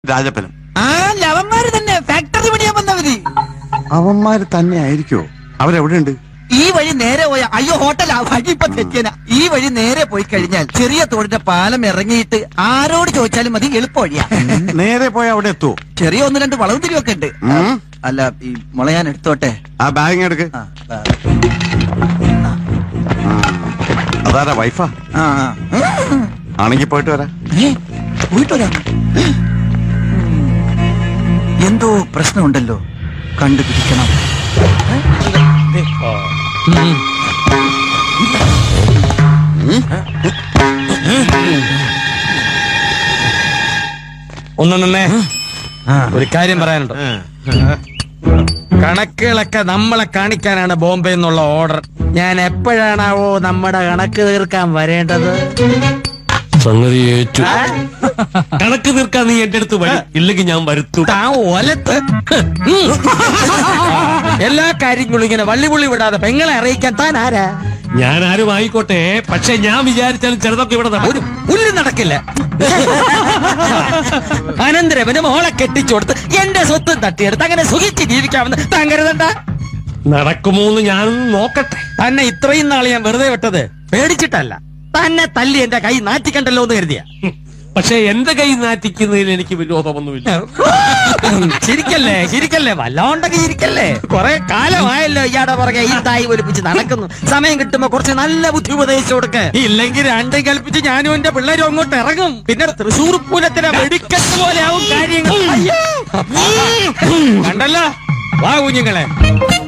രാജപ്പനും ആ ലവന്മാര് തന്നെ ഫാക്ടറി പണിയാൻ വന്നവര് അവന്മാര് തന്നെ ആയിരിക്കോ അവരെവിടെയുണ്ട് ഈ വഴി നേരെ പോയ അയ്യോ ഹോട്ടലാ വഴി ഇപ്പൊ തെറ്റിയന ഈ വഴി നേരെ പോയി കഴിഞ്ഞാൽ ചെറിയ തോടിന്റെ പാലം ഇറങ്ങിയിട്ട് ആരോട് ചോദിച്ചാലും മതി എളുപ്പ വഴിയാ നേരെ പോയ അവിടെ എത്തുവോ ചെറിയ ഒന്ന് രണ്ട് വളവും തിരിവൊക്കെ ഉണ്ട് ഉം. അല്ല ഈ മുള ഞാൻ എടുത്തോട്ടെ ആ ബാഗ് എടുക്ക് ആ, ആ, അതാരാ വൈഫാ ആ, ആ. ആണെങ്കി പോയിട്ട് വരാം ഏ, പോയിട്ട് വരാം ഉം. എന്തോ പ്രശ്നമുണ്ടല്ലോ കണ്ടുപിടിക്കണം ഒന്ന് നിന്നേ ഒരു കാര്യം പറയാനുണ്ട് കണക്കുകളൊക്കെ നമ്മളെ കാണിക്കാനാണ് ബോംബെ എന്നുള്ള ഓർഡർ ഞാൻ എപ്പോഴാണാവോ നമ്മുടെ കണക്ക് തീർക്കാൻ വരേണ്ടത് സംഗതി ഏറ്റു കണക്ക് തീർക്കാൻ നീ എന്റെ അടുത്ത് വഴി ഇല്ലെങ്കിൽ ഞാൻ വരുത്തു താൻ ഒലത്ത് എല്ലാ കാര്യങ്ങളും ഇങ്ങനെ വള്ളിപുള്ളി വിടാതെ പെങ്ങളെ അറിയിക്കാൻ താൻ ആരാ ഞാൻ ആരും ആയിക്കോട്ടെ പക്ഷെ ഞാൻ വിചാരിച്ചാലും ചിലതൊക്കെ ഇവിടെ ഒരു നടക്കും പുല്ല് നടക്കില്ല അനന്തരവന് മോളെ കെട്ടിച്ചു കൊടുത്ത് എന്റെ സ്വത്ത് തട്ടിയെടുത്ത് അങ്ങനെ സുഖിച്ച് ജീവിക്കാമെന്ന് താൻ കരുതണ്ട നടക്കുമോ എന്ന് ഞാനൊന്ന് നോക്കട്ടെ തന്നെ ഇത്രയും നാൾ ഞാൻ വെറുതെ വിട്ടത് പേടിച്ചിട്ടല്ല തന്നെ തല്ലി എന്റെ കൈ നാറ്റിക്കണ്ടല്ലോ എന്ന് കരുതിയ പക്ഷെ എന്റെ കൈ നാറ്റിക്കുന്നതിൽ എനിക്ക് വിരോധമൊന്നുമില്ല ചിരിക്കല്ലേ ചിരിക്കല്ലേ വല്ലോണ്ടൊക്കെ ചിരിക്കല്ലേ കുറെ കാലമായല്ലോ ഇയാടെ പുറകെ ഈ തായി ഒലിപ്പിച്ച് നടക്കുന്നു സമയം കിട്ടുമ്പോ കുറച്ച് നല്ല ബുദ്ധി ഉപദേശിച്ചു കൊടുക്ക ഇല്ലെങ്കിൽ രണ്ടും കൽപ്പിച്ച് ഞാനും എന്റെ പിള്ളേരും അങ്ങോട്ട് ഇറങ്ങും പിന്നെ തൃശൂർ പൂരത്തിനെ വെടിക്കെട്ട് പോലെ ആവും കാര്യങ്ങൾ അയ്യോ. കണ്ടല്ലോ വാ കുഞ്ഞുങ്ങളെ